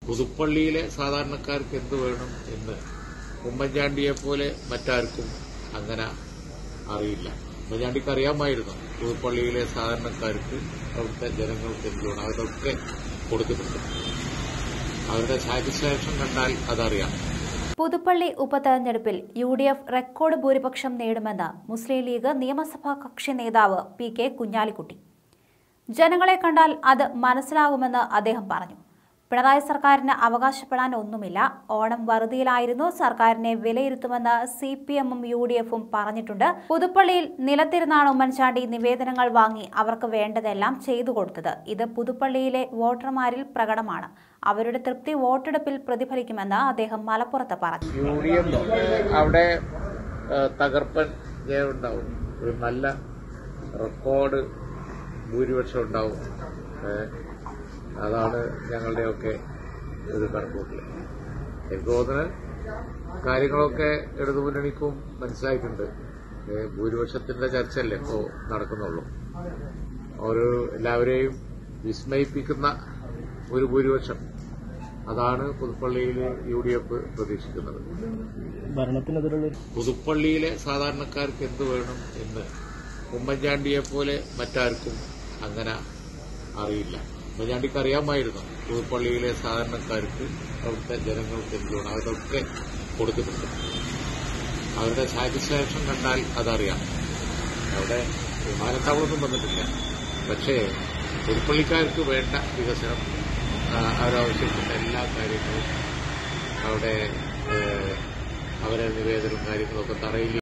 പുതുപ്പള്ളിയിലെ സാധാരണക്കാർക്ക് എന്ത് വേണം എന്ന് ഉമ്മൻചാണ്ടിയെ പോലെ മറ്റാർക്കും അങ്ങനെ അറിയില്ല ഉമ്മൻചാണ്ടിക്ക് അറിയാമായിരുന്നു പുതുപ്പള്ളിയിലെ സാധാരണക്കാർക്ക് അവിടുത്തെ ജനങ്ങൾക്ക് എന്ത് വേണം അതൊക്കെ കൊടുത്തിട്ടുണ്ട് അവരുടെ സാറ്റിസ്ഫാക്ഷൻ കണ്ടാൽ അതറിയാം പുതുപ്പള്ളി ഉപതെരഞ്ഞെടുപ്പിൽ യു ഡി എഫ് റെക്കോർഡ് ഭൂരിപക്ഷം നേടുമെന്ന് മുസ്ലിം ലീഗ് നിയമസഭാ കക്ഷി നേതാവ് പി കെ കുഞ്ഞാലിക്കുട്ടി ജനങ്ങളെ കണ്ടാൽ അത് മനസ്സിലാകുമെന്ന് അദ്ദേഹം പറഞ്ഞു പിണറായി സർക്കാരിന് അവകാശപ്പെടാൻ ഒന്നുമില്ല ഓണം വറുതിയിലായിരുന്നു സർക്കാരിനെ വിലയിരുത്തുമെന്ന് സി പി എമ്മും യു ഡി എഫും പറഞ്ഞിട്ടുണ്ട് പുതുപ്പള്ളിയിൽ നിലത്തിരുന്നാണ് ഉമ്മൻചാണ്ടി നിവേദനങ്ങൾ വാങ്ങി അവർക്ക് വേണ്ടതെല്ലാം ചെയ്തു കൊടുത്തത് ഇത് പുതുപ്പള്ളിയിലെ വോട്ടർമാരിൽ പ്രകടമാണ് അവരുടെ തൃപ്തി വോട്ടെടുപ്പിൽ പ്രതിഫലിക്കുമെന്ന് അദ്ദേഹം മലപ്പുറത്ത് പറഞ്ഞു യു ഡി എഫ് അവിടെ ഏഹ്, തകർപ്പൻ ജയമുണ്ടാവും ഒരു നല്ല റെക്കോർഡ് ഭൂരിപക്ഷം ഉണ്ടാവും ഏഹ്, അതാണ് ഞങ്ങളുടെയൊക്കെ ഒരു കണക്കൂട്ടൽ എനിക്ക് തോന്നുന്നത് കാര്യങ്ങളൊക്കെ ഇടതുമുന്നണിക്കും മനസ്സിലായിട്ടുണ്ട് ഏഹ്, ഭൂരിപക്ഷത്തിന്റെ ചർച്ചയല്ലേ ഇപ്പോൾ നടക്കുന്നുള്ളൂ ഒരു എല്ലാവരെയും വിസ്മയിപ്പിക്കുന്ന ഒരു ഭൂരിപക്ഷം അതാണ് പുതുപ്പള്ളിയിൽ യു ഡി എഫ് പ്രതീക്ഷിക്കുന്നത് ഭരണത്തിനെതിരുള്ള പുതുപ്പള്ളിയിലെ സാധാരണക്കാർക്ക് എന്ത് വേണം എന്ന് ഉമ്മൻചാണ്ടിയെ പോലെ മറ്റാർക്കും അങ്ങനെ അറിയില്ല ഉമ്മൻചാണ്ടിക്ക് അറിയാമായിരുന്നു പുതുപ്പള്ളിയിലെ സാധാരണക്കാർക്ക് അവിടുത്തെ ജനങ്ങൾക്ക് എന്ത് വേണം അതൊക്കെ കൊടുത്തിട്ടുണ്ട് അവരുടെ സാറ്റിസ്ഫാക്ഷൻ കണ്ടാൽ അതറിയാം അവിടെ വിമാനത്താവളമൊന്നും വന്നിട്ടില്ല പക്ഷേ പുതുപ്പള്ളിക്കാർക്ക് വേണ്ട വികസനം ആ, അവരാവശ്യപ്പെട്ട എല്ലാ കാര്യങ്ങളും അവിടെ ഏഹ്, അവരെ നിവേദനവും കാര്യങ്ങളൊക്കെ തറയിൽ